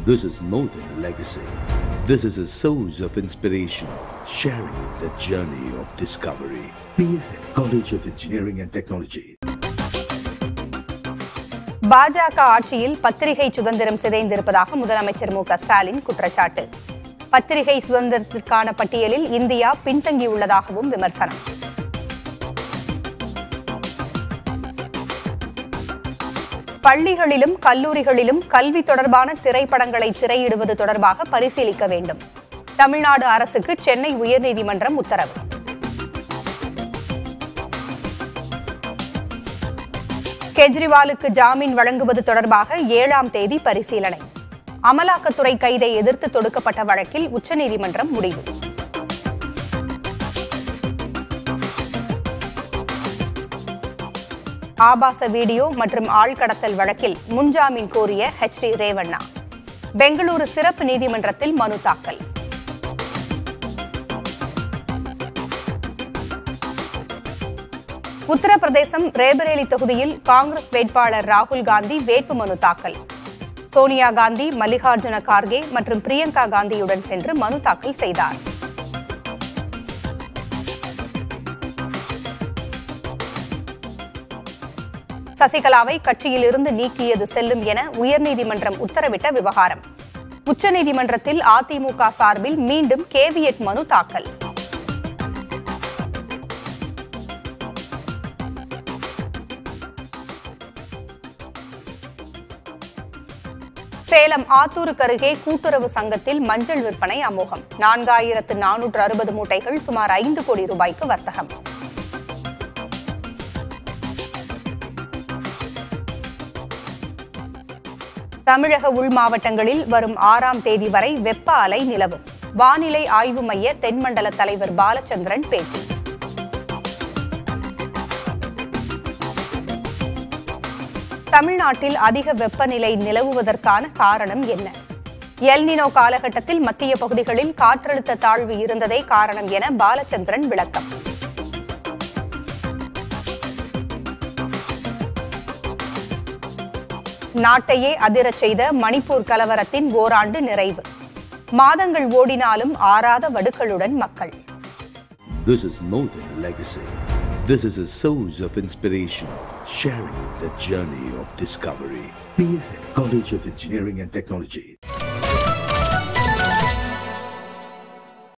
This is more than a legacy. This is a source of inspiration, sharing the journey of discovery. PSN College of Engineering and Technology. பாஜக ஆட்சியில் பத்திரிகை சுதந்திரம் சிதைந்திருப்பதாக முதலமைச்சர் மு க ஸ்டாலின் குற்றச்சாட்டு பத்திரிகை சுதந்திரத்திற்கான பட்டியலில் இந்தியா பின்தங்கியுள்ளதாகவும் விமர்சனம் பள்ளிகளிலும் கல்லூரிகளிலும் கல்வி தொடர்பான திரைப்படங்களை திரையிடுவது தொடர்பாக பரிசீலிக்க வேண்டும் தமிழ்நாடு அரசுக்கு சென்னை உயர்நீதிமன்றம் உத்தரவு கெஜ்ரிவாலுக்கு ஜாமீன் வழங்குவது தொடர்பாக ஏழாம் தேதி பரிசீலனை அமலாக்கத்துறை கைதை எதிர்த்து தொடுக்கப்பட்ட வழக்கில் உச்சநீதிமன்றம் முடிவு ஆபாச வீடியோ மற்றும் ஆள்கடத்தல் வழக்கில் முன்ஜாமீன் கோரிய ஹெச் டி ரேவண்ணா பெங்களூரு சிறப்பு நீதிமன்றத்தில் மனு தாக்கல் உத்தரப்பிரதேசம் ரேபரேலி தொகுதியில் காங்கிரஸ் வேட்பாளர் ராகுல் காந்தி வேட்புமனு தாக்கல் சோனியா காந்தி மல்லிகார்ஜுன கார்கே மற்றும் பிரியங்கா காந்தியுடன் சென்று மனு தாக்கல் செய்தார் சசிகலாவை கட்சியிலிருந்து நீக்கியது செல்லும் என உயர்நீதிமன்றம் உத்தரவிட்ட விவகாரம் உச்சநீதிமன்றத்தில் அதிமுக சார்பில் மீண்டும் கேவியட் மனு தாக்கல் சேலம் ஆத்தூருக்கு அருகே கூட்டுறவு சங்கத்தில் மஞ்சள் விற்பனை அமோகம் நான்காயிரத்து நானூற்று அறுபது மூட்டைகள் சுமார் ஐந்து கோடி ரூபாய்க்கு வர்த்தகம் தமிழக உள் மாவட்டங்களில் வரும் ஆறாம் தேதி வரை வெப்ப அலை நிலவும் வானிலை ஆய்வு மைய தென்மண்டல தலைவர் பாலச்சந்திரன் பேட்டி தமிழ்நாட்டில் அதிக வெப்பநிலை நிலவுவதற்கான காரணம் என்ன எல்னினோ காலகட்டத்தில் மத்திய பகுதிகளில் காற்றழுத்த தாழ்வு இருந்ததே காரணம் என பாலச்சந்திரன் விளக்கம் நாட்டையே அதிரச் செய்த மணிப்பூர் கலவரத்தின் ஓராண்டு நிறைவு மாதங்கள் ஓடினாலும் ஆறாத வடுக்களுடன் மக்கள் This is more than a legacy. This is a source of inspiration, sharing the journey of discovery. PSN College of Engineering and Technology.